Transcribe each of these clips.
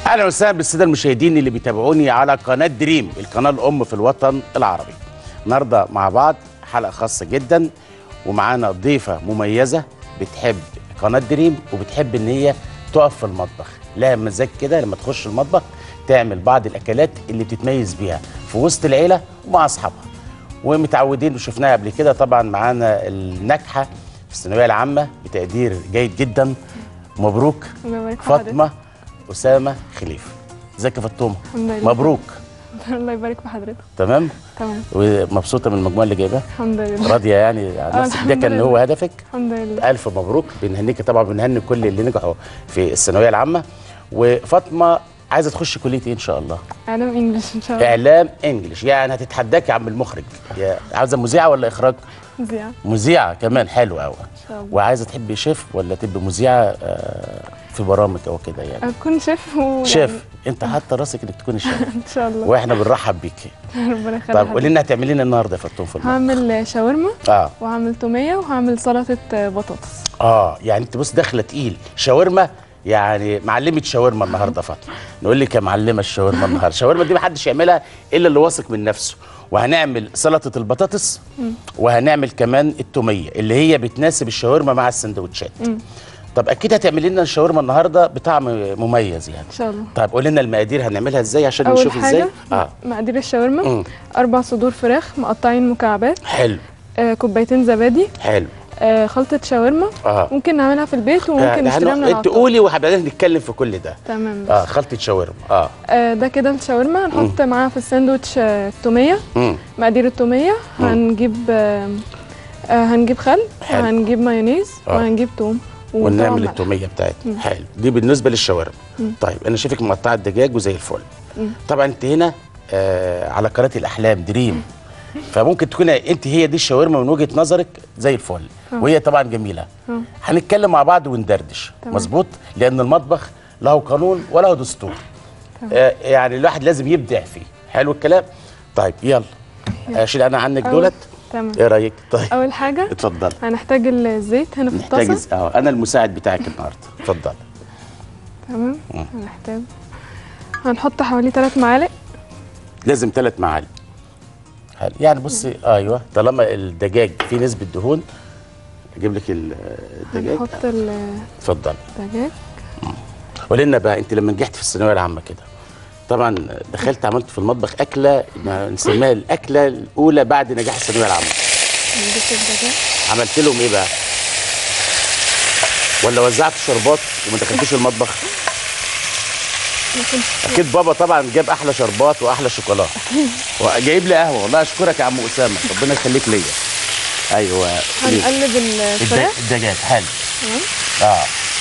اهلا وسهلا بالساده المشاهدين اللي بيتابعوني على قناه دريم القناه الام في الوطن العربي النهارده مع بعض حلقه خاصه جدا ومعانا ضيفه مميزه بتحب قناه دريم وبتحب ان هي تقف في المطبخ لها مزاج كده لما تخش المطبخ تعمل بعض الاكلات اللي بتتميز بيها في وسط العيله ومع اصحابها ومتعودين وشفناها قبل كده طبعا معانا الناجحه في الثانويه العامه بتقدير جيد جدا مبروك الله يبارك في حضرتك. فاطمه اسامه خليفه ازيك يا فاطمه الحمد لله مبروك الله يبارك في حضرتك تمام تمام ومبسوطه من المجموعه اللي جايبها الحمد لله راضيه يعني عن آه، نفسك ده الحمد كان لله. هو هدفك الحمد لله الف مبروك بنهنيك طبعا بنهني كل اللي نجحوا في الثانويه العامه وفاطمه عايزه تخش كليه ايه ان شاء الله اعلام انجلش ان شاء الله اعلام انجلش يعني هتتحداك يا عم المخرج يا عاوزه مذيعه ولا اخراج مذيعة مذيعه كمان حلو قوي ان شاء الله وعايزه تحبي شيف ولا تبقي مذيعه آه، في برامج او كده يعني اكون شيف و شيف انت حاطه راسك انك تكوني شيف ان شاء الله واحنا بنرحب بيكي ربنا يخلي طب قولي حضرتك. لنا هتعملي لنا النهارده يا فطوم في المطبخ هعمل شاورما اه وهعمل توميه وهعمل سلطه بطاطس اه يعني انت بص داخله تقيل شاورما يعني معلمه شاورما النهارده فاطمه نقول لك يا معلمه الشاورما النهارده الشاورما دي ما حدش يعملها الا اللي واثق من نفسه وهنعمل سلطه البطاطس وهنعمل كمان التوميه اللي هي بتناسب الشاورما مع السندوتشات طب اكيد هتعملي لنا الشاورما النهارده بطعم مميز يعني ان شاء الله طيب قولي لنا المقادير هنعملها ازاي عشان اول نشوف ازاي حاجه اه مقادير الشاورما مم. اربع صدور فراخ مقطعين مكعبات حلو آه كوبايتين زبادي حلو آه خلطه شاورما اه ممكن نعملها في البيت وممكن آه، نشتريها من انت العطار قولي وبعدين نتكلم في كل ده تمام اه خلطه شاورما اه آه ده كده الشاورما هنحط معاها في الساندوتش آه، التوميه امم مقادير التوميه هنجيب آه آه هنجيب خل حلو. وهنجيب مايونيز آه. وهنجيب توم وطبعاً ونعمل ملح. التوميه بتاعتنا حلو دي بالنسبه للشاورما طيب انا شايفك مقطعه الدجاج وزي الفل طبعا انت هنا آه على قناه الاحلام دريم فممكن تكون انت هي دي الشاورما من وجهه نظرك زي الفل وهي طبعا جميله آه. هنتكلم مع بعض وندردش تمام. مظبوط لان المطبخ له قانون وله دستور آه يعني الواحد لازم يبدع فيه حلو الكلام طيب يلا اشيل انا عنك أول- دولت تمام ايه رايك طيب اول حاجه اتفضل هنحتاج الزيت هنا في محتاج الطاسه اه انا المساعد بتاعك النهارده اتفضل تمام هنحتاج هنحط حوالي 3 معالق لازم ثلاث معالق حلو يعني بصي ايوه طالما الدجاج فيه نسبه دهون اجيب لك ال- الدجاج هنحط اتفضل الدجاج قولي لنا بقى انت لما نجحت في الثانويه العامه كده طبعا دخلت عملت في المطبخ اكله ما نسميها الاكله الاولى بعد نجاح الثانويه العامه نضيف الدجاج عملت لهم ايه بقى ولا وزعت شربات وما دخلتوش المطبخ ممكن اكيد بابا طبعا جاب احلى شربات واحلى شوكولاته وجايب لي قهوه والله اشكرك يا عم اسامه ربنا يخليك ليا ايوه ليه؟ هنقلب الفراخ الد- الدجاج حلو تمام اه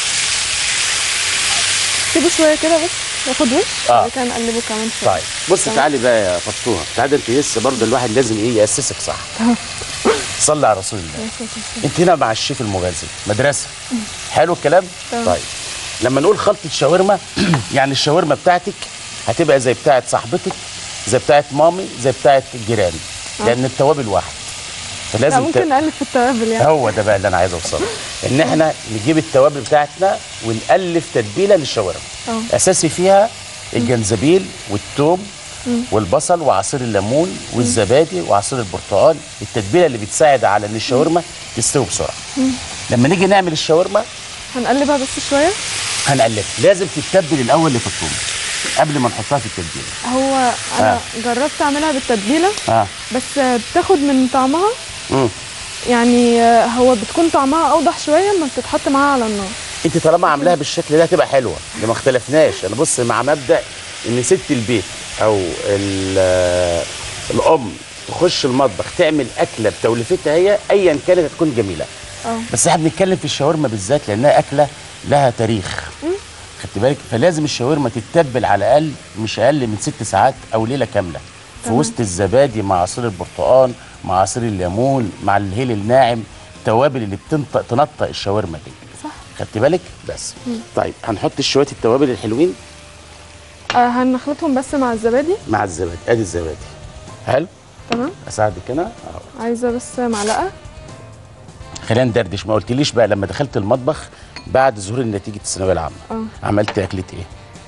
سيبه شويه كده بس ياخد وش آه. بعد كده نقلبه كمان شويه طيب بص تمام. تعالي بقى يا فطوها تعالي انت لسه برضه الواحد لازم ايه ياسسك صح صلي على رسول الله ماشي يا ستي. انت هنا مع الشيف المغازي مدرسه حلو الكلام تمام. طيب لما نقول خلطه شاورما يعني الشاورما بتاعتك هتبقى زي بتاعت صاحبتك زي بتاعت مامي زي بتاعت الجيران لان التوابل واحد لا فلازم ت- ممكن نقلب في التوابل يعني هو ده بقى اللي انا عايز اوصله ان احنا نجيب التوابل بتاعتنا ونالف تتبيله للشاورما اه اساسي فيها الجنزبيل والثوم والبصل وعصير الليمون والزبادي وعصير البرتقال التتبيله اللي بتساعد على ان الشاورما تستوي بسرعه لما نيجي نعمل الشاورما هنقلبها بس شويه هنقلبها لازم تتبل الاول اللي في الثوم قبل ما نحطها في التتبيله هو انا آه. جربت اعملها بالتتبيله اه بس بتاخد من طعمها امم يعني آه، هو بتكون طعمها اوضح شويه لما بتتحط معاها على النار انت طالما عاملاها بالشكل ده هتبقى حلوه ده ما اختلفناش انا بص مع مبدا ان ست البيت او ال- الام تخش المطبخ تعمل اكله بتوليفتها هي ايا كانت هتكون جميله اه بس احنا بنتكلم في الشاورما بالذات لانها اكله لها تاريخ خدت بالك فلازم الشاورما تتبل على الاقل مش اقل من ست ساعات او ليله كامله في تمام. وسط الزبادي مع عصير البرتقال مع عصير الليمون مع الهيل الناعم التوابل اللي بتنطق تنطق الشاورما دي صح خدت بالك بس طيب هنحط شويه التوابل الحلوين آه هنخلطهم بس مع الزبادي مع الزبادي ادي الزبادي حلو تمام اساعدك هنا اهو عايزه بس معلقه خلينا ندردش ما قلتليش بقى لما دخلت المطبخ بعد ظهور نتيجه الثانويه العامه اه عملت اكله ايه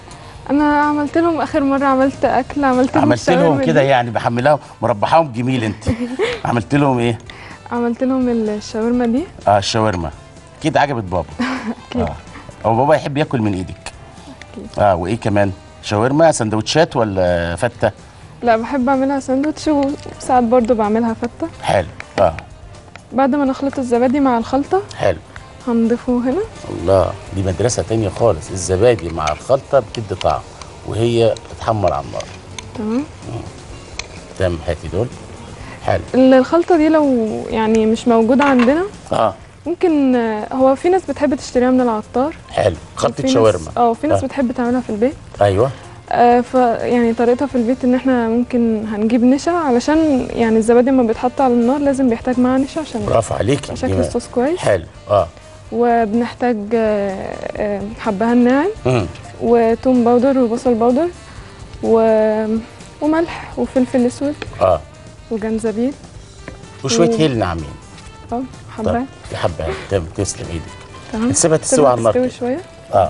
انا عملت لهم اخر مره عملت اكل عملت لهم عملت لهم الشاورما كده دي. يعني بحملها مربحاهم جميل انت عملت لهم ايه عملت لهم الشاورما دي اه الشاورما اكيد عجبت بابا اكيد اه هو بابا يحب ياكل من ايدك أكيد. اه وايه كمان شاورما سندوتشات ولا فته لا بحب اعملها ساندوتش وساعات برضو بعملها فته حلو اه بعد ما نخلط الزبادي مع الخلطه حلو هنضيفه هنا الله دي مدرسه تانية خالص الزبادي مع الخلطه بتدي طعم وهي تتحمر على النار تمام تمام هاتي دول حلو ال- الخلطه دي لو يعني مش موجوده عندنا اه ممكن آه، هو في ناس بتحب تشتريها من العطار حلو وفي خلطه ناس- شاورما اه وفي ناس آه. بتحب تعملها في البيت ايوه آه ف يعني طريقتها في البيت ان احنا ممكن هنجيب نشا علشان يعني الزبادي لما بيتحط على النار لازم بيحتاج معاه نشا عشان برافو عليكي شكل دي- الصوص كويس حلو اه وبنحتاج آه، آه، حبهان ناعم امم وتوم باودر وبصل باودر و... وملح وفلفل اسود اه وجنزبيل وشويه و- هيل ناعمين اه طب حبهان يا حبه تمام تسلم ايدك تمام نسيبها تستوي سيبها على النار تستوي كده. شويه اه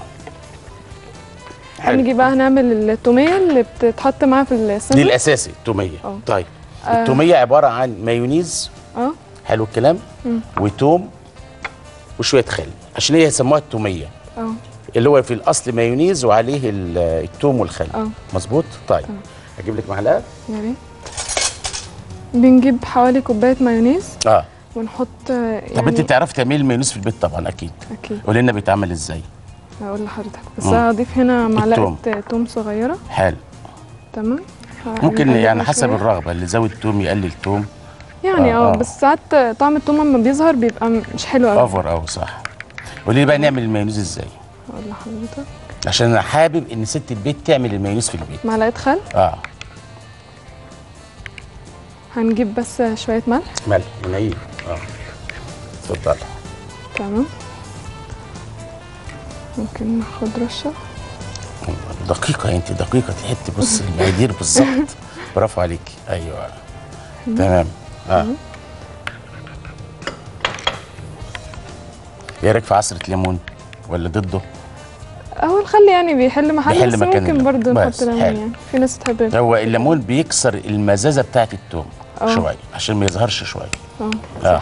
حلو هنيجي بقى هنعمل التوميه اللي بتتحط معاها في دي الساندوتش الاساسي التوميه اه. طيب آه. التوميه عباره عن مايونيز اه حلو الكلام مم. وتوم وشويه خل عشان هي يسموها التوميه اه اللي هو في الاصل مايونيز وعليه ال- التوم والخل اه مظبوط طيب اجيب لك معلقه يا ريت بنجيب حوالي كوبايه مايونيز اه ونحط آه، يعني طب انت بتعرفي تعملي المايونيز في البيت طبعا اكيد اكيد قولي لنا بيتعمل ازاي هقول لحضرتك بس مم. هضيف هنا معلقه التوم. آه، توم صغيره حلو تمام ممكن هنقلبها يعني حسب شوية. الرغبه اللي زود توم يقلل توم يعني آه، اه آه. بس ساعات طعم التوم لما بيظهر بيبقى م- مش حلو قوي اوفر او صح قولي لي بقى نعمل المايونيز ازاي اقول لحضرتك عشان انا حابب ان ست البيت تعمل المايونيز في البيت معلقه خل اه هنجيب بس شويه ملح ملح منعيد اه اتفضل تمام ممكن ناخد رشه دقيقة انت دقيقة تحبي بص المقادير بالظبط برافو عليكي ايوه تمام اه ايه رايك في عصرة ليمون ولا ضده؟ هو الخل يعني بيحل محل بيحل بس مكان ممكن الليمون. برضه بس، نحط ليمون حلو. يعني في ناس تحب هو الليمون بيكسر المزازة بتاعت التوم آه. شوية عشان ما يظهرش شوية اه اه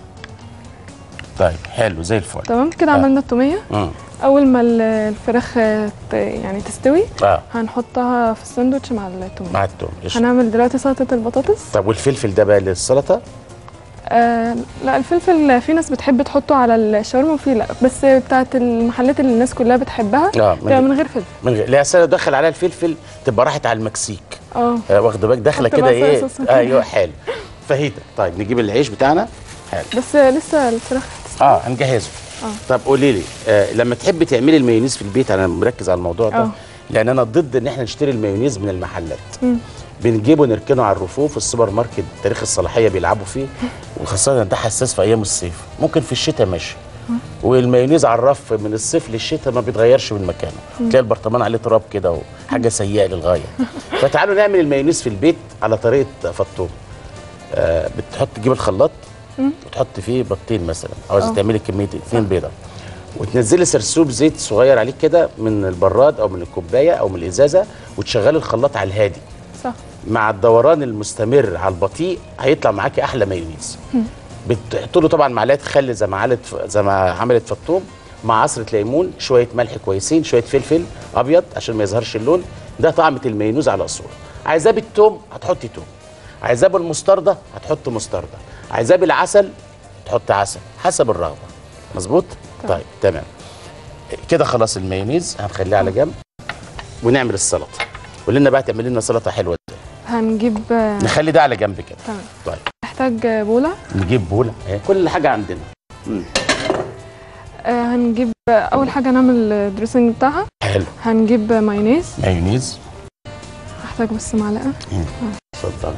طيب حلو زي الفل تمام كده آه. عملنا التوميه امم اول ما ال- الفراخ ت- يعني تستوي اه هنحطها في الساندوتش مع التوميه مع التوم قشطة. هنعمل دلوقتي سلطه البطاطس طب والفلفل ده بقى للسلطة؟ آه لا الفلفل في ناس بتحب تحطه على الشاورما وفي لا بس بتاعت المحلات اللي الناس كلها بتحبها اه بتبقى من, من غير فلفل من غير لا أصل أنا دخل عليها الفلفل تبقى راحت على المكسيك اه آه، واخده بالك داخله حط كده بقى ايه صوص وكده. ايوه حلو فهيتا طيب نجيب العيش بتاعنا حلو بس لسه الفراخ هتستوي اه هنجهزه آه. طب قولي لي آه لما تحبي تعملي المايونيز في البيت انا مركز على الموضوع ده آه. لان انا ضد ان احنا نشتري المايونيز من المحلات مم. بنجيبه نركنه على الرفوف السوبر ماركت تاريخ الصلاحيه بيلعبوا فيه وخاصه ده حساس في ايام الصيف ممكن في الشتاء ماشي والمايونيز على الرف من الصيف للشتاء ما بيتغيرش من مكانه تلاقي البرطمان عليه تراب كده وحاجه سيئه للغايه فتعالوا نعمل المايونيز في البيت على طريقه فطوم آه بتحط تجيب الخلاط وتحط فيه بيضتين مثلا عاوزه آه. تعملي كميه اثنين بيضه وتنزلي سرسوب زيت صغير عليك كده من البراد او من الكوبايه او من الازازه وتشغلي الخلاط على الهادي صح مع الدوران المستمر على البطيء هيطلع معاكي احلى مايونيز بتحط له طبعا معلقه خل زي ما عملت زي ما عملت في الثوم مع عصره ليمون شويه ملح كويسين شويه فلفل ابيض عشان ما يظهرش اللون ده طعمه المايونيز على اصوله عايزاه بالثوم هتحطي توم عايزاه بالمستردة هتحط مستردة عايزاه بالعسل تحط عسل حسب الرغبه مظبوط تمام. طيب تمام كده خلاص المايونيز هنخليه على جنب ونعمل السلطه قول لنا بقى تعملي لنا سلطه حلوه ازاي هنجيب آه، نخلي ده على جنب كده تمام طيب نحتاج بوله نجيب بوله اهي كل حاجه عندنا آه، هنجيب آه، اول حاجه نعمل الدريسنج بتاعها حلو هنجيب مايونيز مايونيز هحتاج بس معلقه اتفضل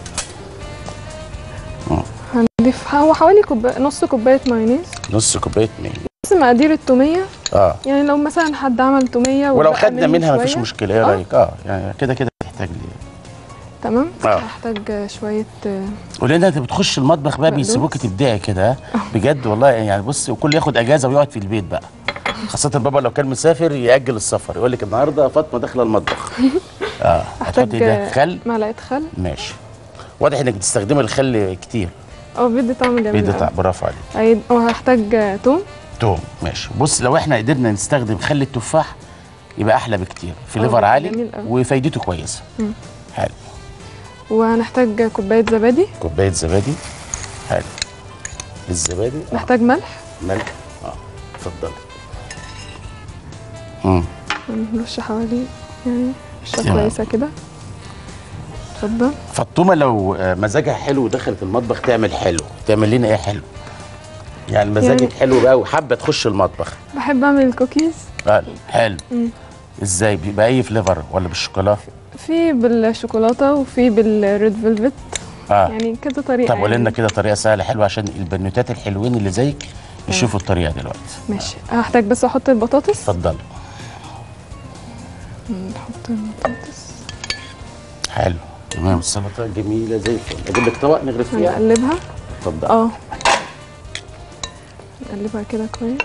هنضيف هو حوالي كوب... نص كوبايه مايونيز نص كوبايه مايونيز بس مقادير التوميه اه يعني لو مثلا حد عمل توميه ولو وبقى خدنا منه منها مفيش شوية، مشكله ايه آه. رايك اه يعني كده كده تحتاج لي تمام آه. هحتاج شويه آه، قول لنا انت بتخش المطبخ بقى بقدونس. بيسيبوك تبدعي كده ها؟ بجد والله يعني بص وكل ياخد اجازه ويقعد في البيت بقى خاصه بابا لو كان مسافر ياجل السفر يقول لك النهارده فاطمه داخله المطبخ اه هتحطي ده احتاج خل معلقه خل ماشي واضح انك بتستخدمي الخل كتير اه بيدي طعم جميل بيدي أوي. طعم برافو عليك أي- وهحتاج آه، توم توم ماشي بص لو احنا قدرنا نستخدم خل التفاح يبقى احلى بكتير فليفر آه، عالي جميل أوي. وفايدته كويسه حلو وهنحتاج كوبايه زبادي كوبايه زبادي حلو الزبادي آه. نحتاج ملح ملح اه اتفضلي امم نرش حوالي يعني رشه تمام. كويسه كده اتفضل فالطومه لو آه، مزاجها حلو ودخلت المطبخ تعمل حلو تعمل لنا ايه حلو يعني مزاجك يعني- حلو بقى وحابه تخش المطبخ بحب اعمل الكوكيز آه حلو مم. ازاي بيبقى اي فليفر ولا بالشوكولاته في بالشوكولاته وفي بالريد فيلفت اه يعني كذا طريقه طب قول لنا يعني. كده طريقه سهله حلوه عشان البنوتات الحلوين اللي زيك يشوفوا الطريقه دلوقتي ماشي هحتاج بس احط البطاطس اتفضلي نحط البطاطس حلو تمام السلطه جميله زي الفل اجيب لك طبق نغرف فيها هنقلبها اتفضل اه نقلبها كده كويس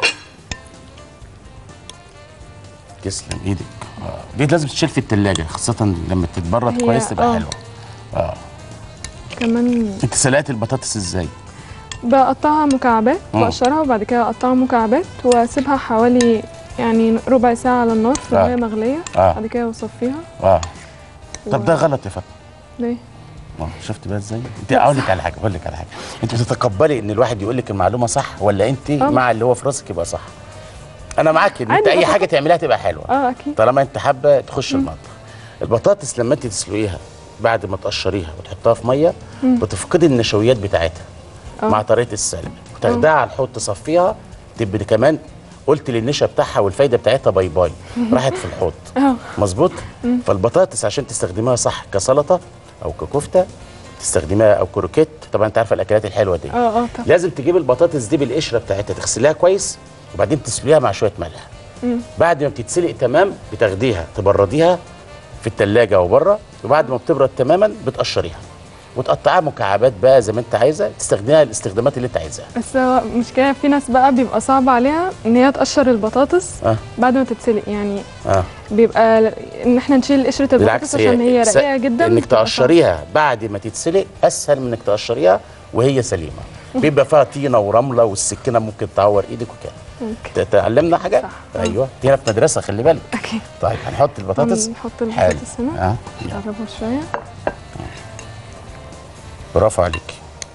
تسلم ايدك آه. دي لازم تشيل في التلاجة خاصة لما تتبرد هي- كويس تبقى آه. حلوة اه كمان انت سلقت البطاطس ازاي؟ بقطعها مكعبات مم. بقشرها وبعد كده اقطعها مكعبات واسيبها حوالي يعني ربع ساعة على النار في آه. مية مغلية آه. بعد كده بصفيها اه طب و- ده غلط يا فاطمة ليه؟ آه، شفت بقى ازاي؟ انت اقول لك على حاجة اقول لك على حاجة انت بتتقبلي ان الواحد يقول لك المعلومة صح ولا انت آه. مع اللي هو في راسك يبقى صح؟ انا معاك ان انت عادي اي بقى. حاجة تعملها تبقى حلوة اه اكيد طالما انت حابة تخش المطبخ البطاطس لما انت تسلقيها بعد ما تقشريها وتحطها في ميه بتفقدي النشويات بتاعتها آه. مع طريقه السلق وتاخدها على الحوض تصفيها تبقى كمان قلت للنشا بتاعها والفايده بتاعتها باي باي راحت في الحوض اه مظبوط فالبطاطس عشان تستخدمها صح كسلطه او ككفته تستخدمها او كروكيت طبعا انت عارفه الاكلات الحلوه دي اه اه طب لازم تجيب البطاطس دي بالقشره بتاعتها تغسليها كويس وبعدين تسلقيها مع شويه ملح بعد ما بتتسلق تمام بتاخديها تبرديها في التلاجة او بره وبعد ما بتبرد تماما بتقشريها وتقطعها مكعبات بقى زي ما انت عايزه تستخدمها الاستخدامات اللي انت عايزاها بس هو مشكلة في ناس بقى بيبقى صعب عليها ان هي تقشر البطاطس اه بعد ما تتسلق يعني اه بيبقى ل- ان احنا نشيل قشرة البطاطس بالعكس عشان هي س- رقيقة جدا انك بتبقى تقشريها بعد ما تتسلق اسهل من انك تقشريها وهي سليمه بيبقى فيها طينه ورمله والسكينه ممكن تعور ايدك وكده صعبة. ممكن ت- تعلمنا حاجه صح. ايوه دي هنا في مدرسه خلي بالك اكيد طيب هنحط البطاطس نحط حلو. البطاطس هنا اه يلا. نقربها شوية برافو عليك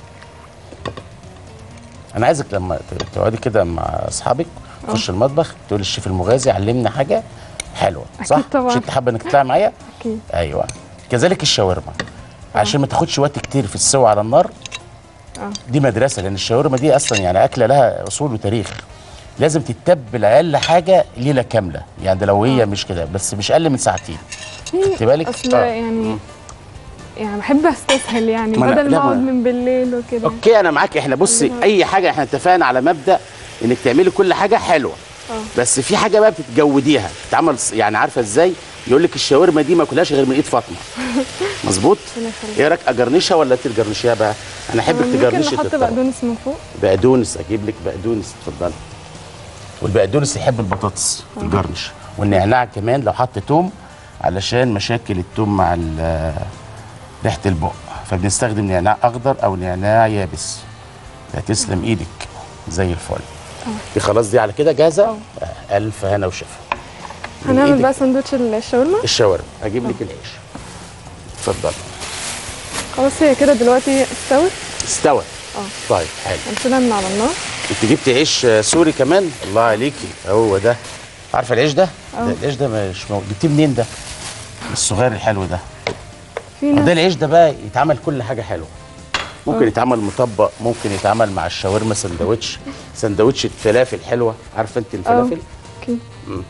انا عايزك لما ت- تقعدي كده مع اصحابك تخش المطبخ تقول الشيف المغازي علمنا حاجه حلوه صح أكيد طبعاً. مش انت حابه انك تطلعي معايا اكيد ايوه كذلك الشاورما عشان ما تاخدش وقت كتير في السوا على النار اه دي مدرسه لان الشاورما دي اصلا يعني اكله لها اصول وتاريخ لازم تتبل اقل حاجه ليله كامله يعني ده لو هي مش كده بس مش اقل من ساعتين خدتي بالك؟ اصل آه. يعني يعني بحب استسهل يعني ما أنا- بدل لا، ما ما- اقعد من بالليل وكده اوكي انا معاك احنا بصي اي حاجه احنا اتفقنا على مبدا انك تعملي كل حاجه حلوه اه بس في حاجه بقى بتتجوديها بتتعمل ص- يعني عارفه ازاي يقول لك الشاورما دي ما كلهاش غير من ايد فاطمه مظبوط ربنا يخليك. ايه رايك اجرنشها ولا انت تجرنشيها بقى انا احبك ممكن تجرنشي نحط الطبق. بقدونس من فوق بقدونس اجيب لك بقدونس اتفضلي والبقدونس يحب البطاطس الجرنش والنعناع كمان لو حط توم علشان مشاكل التوم مع ال- ريحه البق فبنستخدم نعناع اخضر او نعناع يابس هتسلم ايدك زي الفل دي خلاص دي على كده جاهزه آه، الف هنا وشفا من هنعمل إيدك بقى سندوتش الشاورما الشاورما اجيب لك العيش اتفضل خلاص هي كده دلوقتي استوت استوى اه طيب حلو هنشيلها من على النار انت جبت عيش آه، سوري كمان الله عليكي هو ده عارفه العيش ده؟ اه. ده العيش ده مش مو... جبتيه منين ده؟ الصغير الحلو ده في ده ناس العيش ده بقى يتعمل كل حاجه حلوه ممكن يتعمل مطبق ممكن يتعمل مع الشاورما سندوتش سندوتش الفلافل حلوه عارفه انت الفلافل اوكي مم.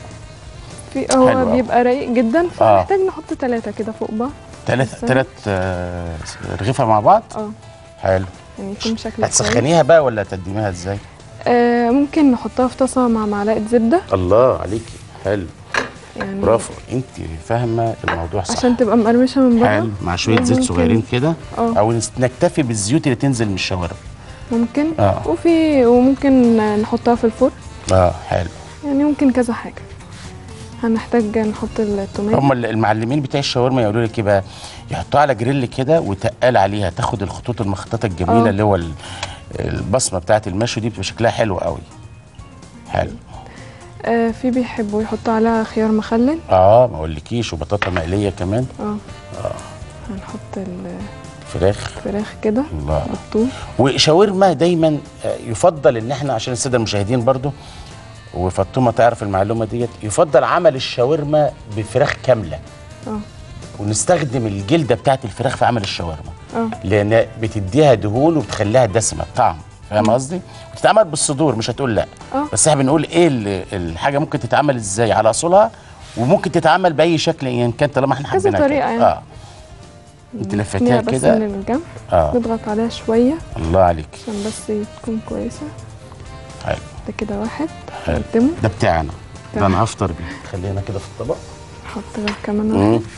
في هو حلو أوي. بيبقى رايق جدا اه. فمحتاج نحط ثلاثة كده فوق بعض ثلاث استنى. ثلاث آه رغيفه مع بعض اه حلو يعني يكون شكله كويس هتسخنيها بقى ولا تقدميها ازاي آه ممكن نحطها في طاسة مع معلقة زبدة الله عليكي حلو يعني برافو انت فاهمه الموضوع صح عشان تبقى مقرمشة من بره حلو مع شويه زيت وممكن- صغيرين كده اه. او نس- نكتفي بالزيوت اللي تنزل من الشاورما ممكن اه. وفي وممكن نحطها في الفرن اه حلو يعني ممكن كذا حاجه هنحتاج نحط التوميه هم المعلمين بتاع الشاورما يقولوا لك ايه بقى يحطوها على جريل كده وتقال عليها تاخد الخطوط المخططه الجميله آه. اللي هو ال- البصمه بتاعت المشوي دي بتبقى شكلها حلو قوي حلو آه في بيحبوا يحطوا عليها خيار مخلل اه ما اقولكيش وبطاطا مقليه كمان اه هنحط فراخ الفراخ كده الله بالطول وشاورما دايما آه، يفضل ان احنا عشان الساده المشاهدين برضو وفاطمه تعرف المعلومه ديت يفضل عمل الشاورما بفراخ كامله اه ونستخدم الجلده بتاعت الفراخ في عمل الشاورما اه لان بتديها دهون وبتخليها دسمه طعم فاهم قصدي؟ بتتعمل بالصدور مش هتقول لا اه بس احنا بنقول ايه ال- الحاجه ممكن تتعمل ازاي على اصولها وممكن تتعمل باي شكل ان كان طالما احنا كذا حابينها طريقة كده. يعني. اه انت لفتيها نقليها بس كده من الجنب اه نضغط عليها شويه الله عليك عشان بس تكون كويسه حلو ده كده واحد حلو. نقدمه ده بتاعنا ده تمام. انا هفطر بيه خلينا كده في الطبق نحط غير كمان مم. واحد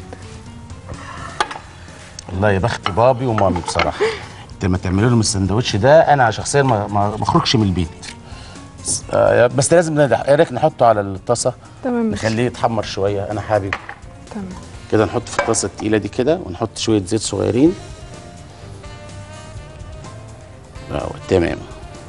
والله يا بخت بابي ومامي بصراحه انت ما تعملوا لهم السندوتش ده انا شخصيا ما ما ما اخرجش من البيت بس, آه بس لازم ندع ايه رايك نحطه على الطاسه تمام ماشي. نخليه يتحمر شويه انا حابب تمام كده نحط في الطاسه التقيله دي كده ونحط شويه زيت صغيرين اه تمام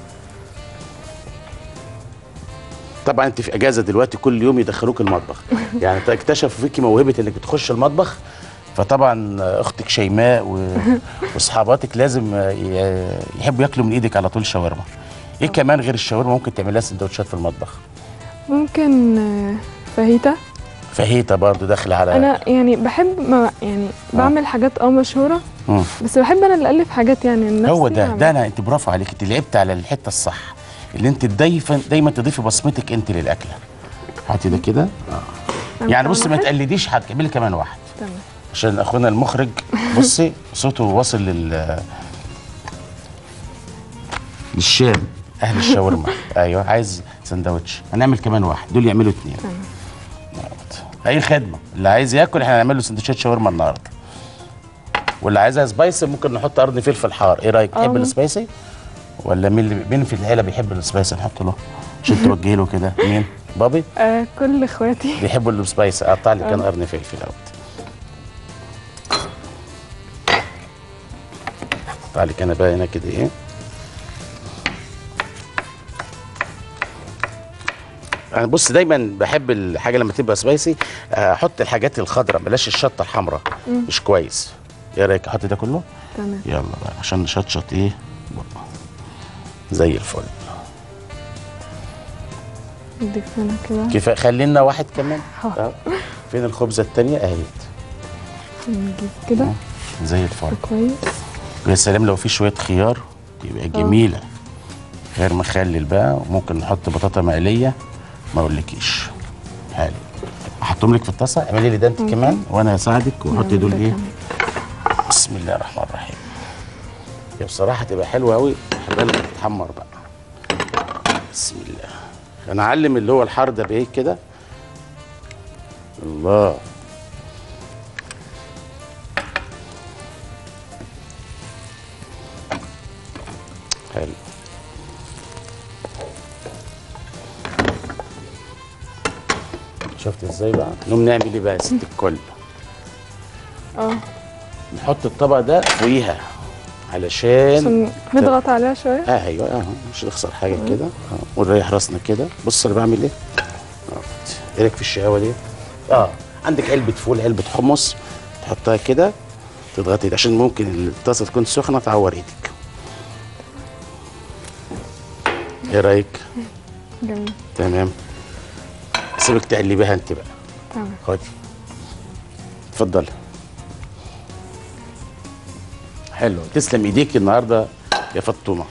طبعا انت في اجازه دلوقتي كل يوم يدخلوك المطبخ يعني انت اكتشفوا فيكي موهبه انك بتخش المطبخ فطبعا اختك شيماء و- واصحاباتك لازم ي- يحبوا ياكلوا من ايدك على طول شاورما ايه كمان غير الشاورما ممكن تعملها سندوتشات في المطبخ ممكن آه، فاهيتا فهيتا برضو داخله على انا يعني بحب ما يعني بعمل حاجات اه مشهوره مم. بس بحب انا اللي الف حاجات يعني لنفسي هو ده أعمل. ده انا انت برافو عليك انت لعبت على الحته الصح اللي انت دايما دايما تضيفي بصمتك انت للاكله هاتي ده كده أعمل يعني كمان بصي ما واحد؟ تقلديش حد اعملي كمان واحد تمام عشان اخونا المخرج بصي صوته واصل لل للشام اهل الشاورما ايوه عايز سندوتش هنعمل كمان واحد دول يعملوا اتنين تمام اي خدمه اللي عايز ياكل احنا هنعمل له سندوتشات شاورما النهارده واللي عايزها سبايسي ممكن نحط قرن فلفل حار ايه رايك تحب آه. السبايسي ولا مين اللي مين في العيله بيحب السبايسي نحط له عشان توجهي له كده مين بابي آه كل اخواتي بيحبوا السبايسي اقطع لي كان آه. قرن فلفل اهوت اقطع لي انا بقى هنا كده ايه انا بص دايما بحب الحاجه لما تبقى سبايسي آه، احط الحاجات الخضراء بلاش الشطه الحمراء مش كويس ايه رايك احط ده كله تمام يلا بقى عشان نشطشط ايه زي الفل اديك هنا كده كفايه خلينا واحد كمان حاضر. آه. فين الخبزه التانية اهي نجيب كده زي الفل كويس ويا سلام لو في شويه خيار يبقى جميله خيار مخلل بقى وممكن نحط بطاطا مقليه ما اقولكيش حلو احطهم لك في الطاسه اعملي لي ده انت كمان وانا اساعدك واحطي نعمل دول ده ايه كمان. بسم الله الرحمن الرحيم هي بصراحه تبقى حلوه قوي خلي بالك تتحمر بقى بسم الله انا اعلم اللي هو الحار ده بايه كده الله حلو شفت ازاي بقى نقوم نعمل ايه بقى يا ست الكل اه نحط الطبق ده فوقيها علشان عشان نضغط عليها شويه اه ايوه اه مش نخسر حاجه كده اه ونريح راسنا كده بص انا بعمل ايه اه ايه رايك في الشقاوه دي اه عندك علبه فول علبه حمص تحطها كده تضغطي عشان ممكن الطاسه تكون سخنه تعور ايدك ايه رايك جميل تمام سيبك تقلبيها انت بقى تمام خدي اتفضلي حلو تسلم ايديك النهارده يا فطومه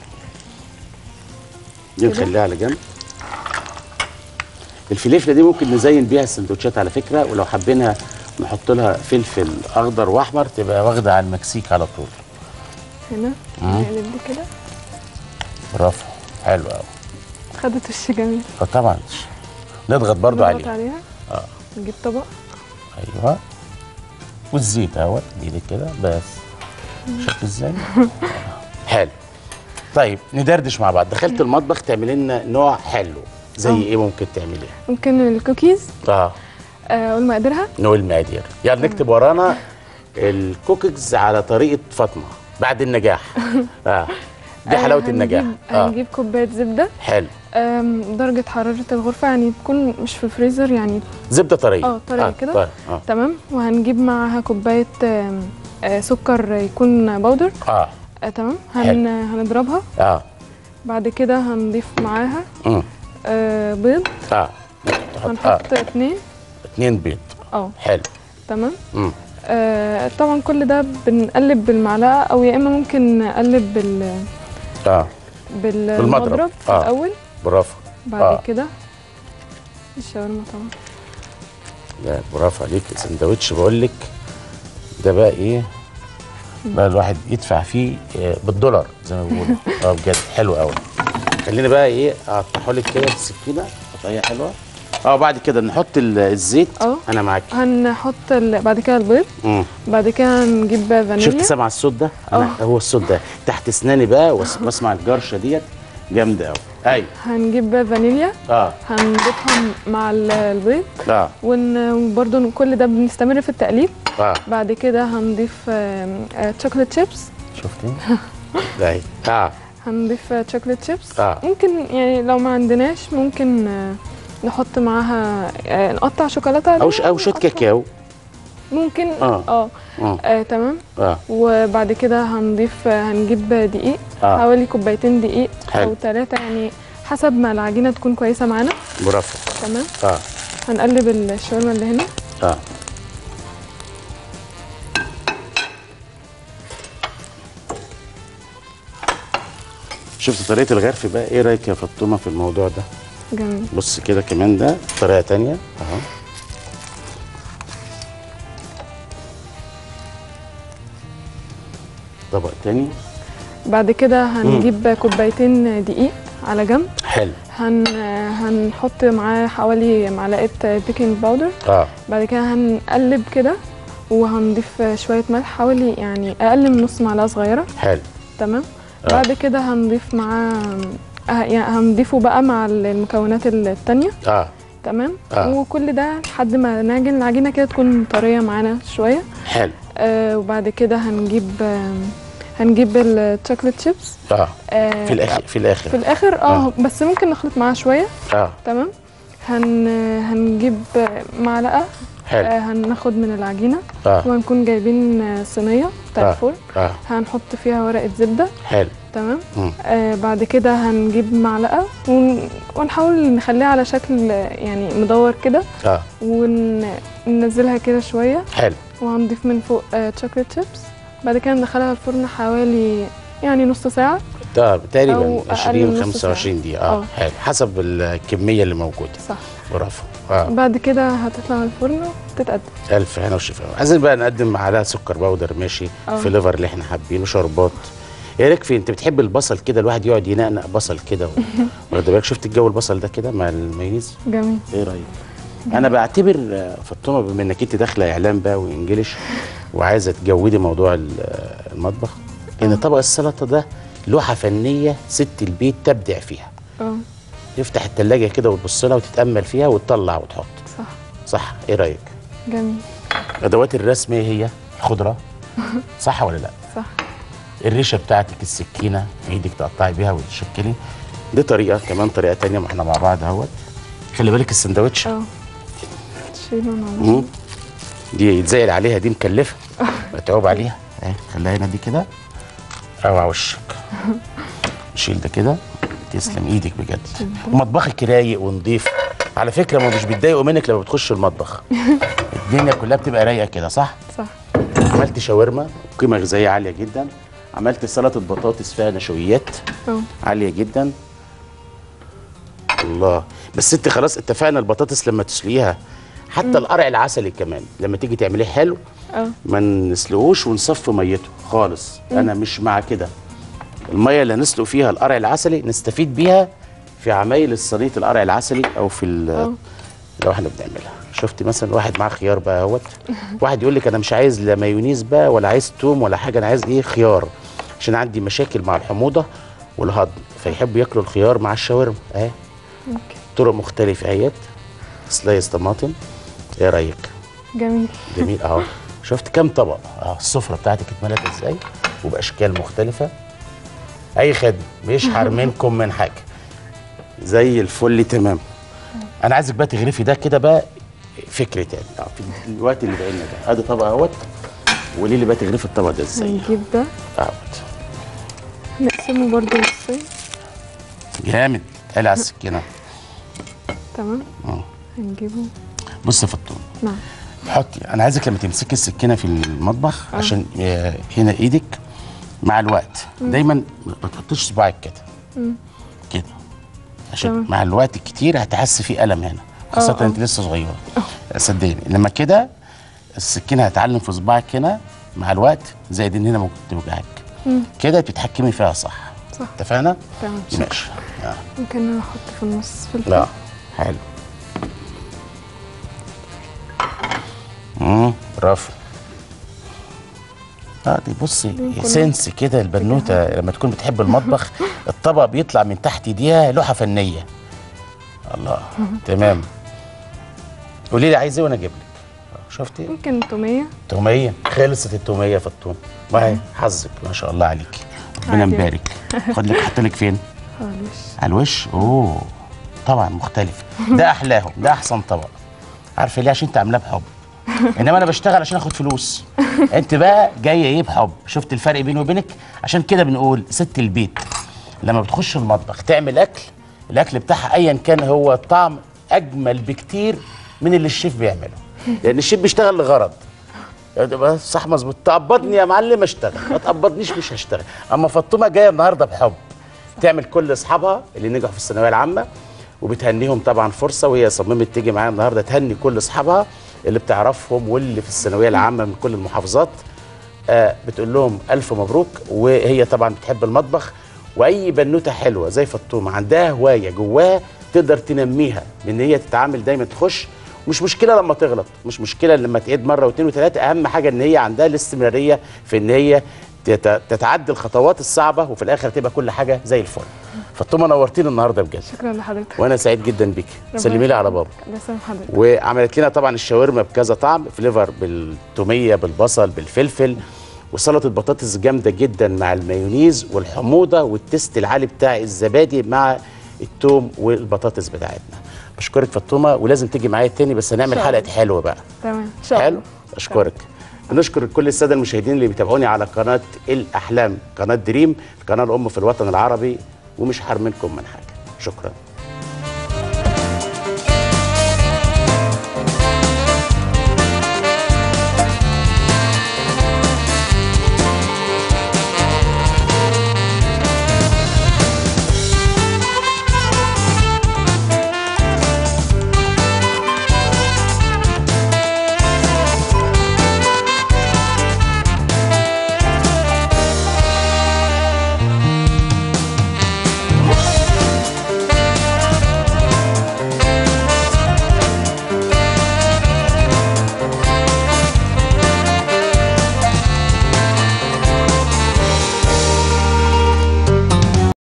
دي كده؟ نخليها على جنب الفلفله دي ممكن نزين بيها السندوتشات على فكره ولو حابينها نحط لها فلفل اخضر واحمر تبقى واخده على المكسيك على طول هنا نقلب دي كده برافو حلو قوي خدت وش جميل طبعا نضغط برضو نضغط عليها عليها اه نجيب طبق ايوه والزيت اهوت بايدك كده بس شفت ازاي حلو طيب ندردش مع بعض دخلت المطبخ تعمل لنا نوع حلو زي آه. ايه ممكن تعمليها ممكن الكوكيز اه آه، اقول مقاديرها نقول المقادير يعني نكتب ورانا الكوكيز على طريقه فاطمه بعد النجاح اه دي آه، حلاوه هنجيب- النجاح اه هنجيب كوبايه زبده حلو آم، درجه حراره الغرفه يعني تكون مش في الفريزر يعني زبده طريه اه طريه كده. طيب اه تمام وهنجيب معاها كوبايه آم، آه، سكر يكون بودر اه آه، تمام هن هنضربها اه بعد كده هنضيف معاها امم آه، بيض اه تحط اه هنحط اتنين اتنين بيض اه حلو تمام امم آه، طبعا كل ده بنقلب بالمعلقه او يا اما ممكن نقلب بال اه بال- بالمضرب. بالمضرب في آه. الاول برافو بعد آه. كده الشاورما طبعا لا برافو عليك سندوتش بقول لك ده بقى ايه بقى الواحد يدفع فيه آه، بالدولار زي ما بيقولوا اه بجد حلو قوي خليني بقى ايه اقطعه لك كده بالسكينه قطعيه حلوه اه بعد كده نحط ال- الزيت اه. انا معاك هنحط ال- بعد كده البيض امم بعد كده هنجيب شفت فانيليا سامع الصوت ده انا هو الصوت ده تحت اسناني بقى وأس- واسمع الجرشه ديت جامده قوي ايوه هنجيب فانيليا اه هنضيفها مع ال- البيض اه ون- وبرضه كل ده بنستمر في التقليب اه بعد كده هنضيف تشوكلت شيبس شفتي ده اهي. اه هنضيف تشوكلت شيبس آه. ممكن يعني لو ما عندناش ممكن آه، نحط معاها آه، نقطع شوكولاته او ش- او شوت نقطع. كاكاو ممكن آه. اه اه آه، تمام اه وبعد كده هنضيف هنجيب دقيق آه. حوالي كوبايتين دقيق حلو. او ثلاثة يعني حسب ما العجينة تكون كويسة معانا برافو تمام اه هنقلب الشاورما اللي هنا اه شفت طريقة الغرف بقى ايه رأيك يا فطومة في الموضوع ده جميل بص كده كمان ده طريقة تانية اهو طبق تاني بعد كده هنجيب كوبايتين دقيق على جنب حلو هن هنحط معاه حوالي معلقة بيكنج باودر اه بعد كده هنقلب كده وهنضيف شوية ملح حوالي يعني أقل من نص معلقة صغيرة حلو تمام آه. بعد كده هنضيف معاه آه، يعني هنضيفه بقى مع المكونات التانية اه تمام آه. وكل ده لحد ما نعجن العجينة كده تكون طرية معانا شوية حلو آه وبعد كده هنجيب آه هنجيب الشوكليت شيبس اه آه في الاخر في الاخر في الاخر اه بس ممكن نخلط معاها شويه اه تمام هن هنجيب معلقه حلو آه هناخد من العجينه اه وهنكون جايبين آه، صينيه بتاع آه. الفرن اه هنحط فيها ورقه زبده حلو تمام مم. آه بعد كده هنجيب معلقه ون... ونحاول نخليها على شكل آه، يعني مدور كده اه وننزلها كده شويه حلو وهنضيف من فوق آه شوكليت شيبس بعد كده ندخلها الفرن حوالي يعني نص ساعه ده أو تقريبا أقل 20 من نص 25 دقيقة اه آه. حلو حسب الكمية اللي موجودة صح برافو اه بعد كده هتطلع من الفرن وتتقدم ألف هنا وشفا عايزين بقى نقدم معاها سكر باودر ماشي آه. فليفر اللي احنا حابينه شربات ايه رايك في انت بتحب البصل كده الواحد يقعد ينقنق بصل كده و- واخد بالك شفت الجو البصل ده كده مع المايونيز جميل ايه رايك انا بعتبر آه، فاطمه بما انك انت داخله اعلام بقى وانجليش وعايزه تجودي موضوع ال- آه، المطبخ ان طبق السلطه ده لوحه فنيه ست البيت تبدع فيها اه تفتح التلاجة كده وتبص لها وتتامل فيها وتطلع وتحط صح صح ايه رايك جميل ادوات الرسم ايه هي خضره صح ولا لا صح الريشه بتاعتك السكينه في ايدك تقطعي بيها وتشكلي دي طريقه كمان طريقه تانية ما احنا مع بعض اهوت خلي بالك السندوتش اه تشيله مع مم. دي يتزايد عليها دي مكلفه متعوب عليها اهي خليها هنا دي كده اوعى وشك شيل ده كده تسلم ايدك بجد ومطبخك رايق ونضيف على فكره ما مش بيتضايقوا منك لما بتخش المطبخ الدنيا كلها بتبقى رايقه كده صح صح عملت شاورما قيمه غذائيه عاليه جدا عملت سلطه بطاطس فيها نشويات اه عاليه جدا الله بس انت خلاص اتفقنا البطاطس لما تسلقيها حتى القرع العسلي كمان لما تيجي تعمليه حلو اه ما نسلقوش ونصفي ميته خالص انا مش مع كده الميه اللي هنسلق فيها القرع العسلي نستفيد بيها في عمايل الصينيه القرع العسلي او في ال- اه لو احنا بنعملها شفت مثلا واحد معاه خيار بقى اهوت واحد يقول لك انا مش عايز لا مايونيز بقى ولا عايز توم ولا حاجه انا عايز ايه خيار عشان عندي مشاكل مع الحموضه والهضم فيحبوا ياكلوا الخيار مع الشاورما اهي اوكي بطرق مختلفه اهيت سلايس طماطم ايه رايك جميل جميل اهو شفت كام طبق اه السفره بتاعتك اتملت ازاي وباشكال مختلفه اي خدمه مش حارمينكم من حاجه زي الفل تمام انا عايزك بقى تغرفي ده كده بقى فكر تاني اه في الوقت اللي بقى لنا ده ادي طبق اهوت قولي لي بقى تغرفي الطبق ده ازاي هنجيب ده اهوت نقسمه برضو نصين جامد قال على السكينه تمام اه هنجيبه بص يا فطوم نعم حطي انا عايزك لما تمسكي السكينه في المطبخ عشان آه، هنا ايدك مع الوقت دايما ما تحطيش صباعك كده كده عشان تمام. مع الوقت الكتير هتحس في الم هنا خاصه آه. انت لسه صغيره صدقني لما كده السكينه هتعلم في صباعك هنا مع الوقت زي دي هنا ممكن توجعك كده بتتحكمي فيها صح صح اتفقنا تمام ماشي آه. ممكن احط في النص فلفل لا حلو امم برافو اه دي بصي كله. سنس كده البنوته لما تكون بتحب المطبخ الطبق بيطلع من تحت ايديها لوحه فنيه الله تمام قولي لي عايز ايه وانا اجيب لك آه، شفتي ممكن تومية توميه خلصت التوميه في الطون ما هي حظك ما شاء الله عليكي ربنا عادي. مبارك خد لك حط لك فين خالص على الوش اوه طبعا مختلف ده احلاهم ده احسن طبق عارفه ليه عشان انت عاملاه بحب انما انا بشتغل عشان اخد فلوس انت بقى جايه ايه بحب شفت الفرق بيني وبينك عشان كده بنقول ست البيت لما بتخش المطبخ تعمل اكل الاكل بتاعها ايا كان هو الطعم اجمل بكتير من اللي الشيف بيعمله لان الشيف بيشتغل لغرض يبقى صح مظبوط تقبضني يا معلم اشتغل ما تقبضنيش مش هشتغل اما فاطمه جايه النهارده بحب تعمل كل اصحابها اللي نجحوا في الثانويه العامه وبتهنيهم طبعا فرصه وهي صممت تيجي معايا النهارده تهني كل اصحابها اللي بتعرفهم واللي في الثانويه العامه من كل المحافظات آه بتقول لهم الف مبروك وهي طبعا بتحب المطبخ واي بنوته حلوه زي فطومه عندها هوايه جواها تقدر تنميها بان هي تتعامل دايما تخش مش مشكله لما تغلط مش مشكله لما تعيد مره واثنين وثلاثه اهم حاجه ان هي عندها الاستمراريه في ان هي تت- تتعدي الخطوات الصعبه وفي الاخر تبقى كل حاجه زي الفل فطومه نورتينا النهارده بجد شكرا لحضرتك وانا سعيد جدا بيكي ربنا سلمي لي على يخليك. بابا الله يسلم حضرتك وعملت لنا طبعا الشاورما بكذا طعم فليفر بالتوميه بالبصل بالفلفل وسلطه بطاطس جامده جدا مع المايونيز والحموضه والتست العالي بتاع الزبادي مع التوم والبطاطس بتاعتنا بشكرك فاطمه ولازم تيجي معايا تاني بس هنعمل إن شاء حلقه الله. حلوه بقى تمام ان شاء حلو الله اشكرك بنشكر كل الساده المشاهدين اللي بيتابعوني على قناه الاحلام قناه دريم القناه الام في الوطن العربي ومش حارمينكم من حاجه شكرا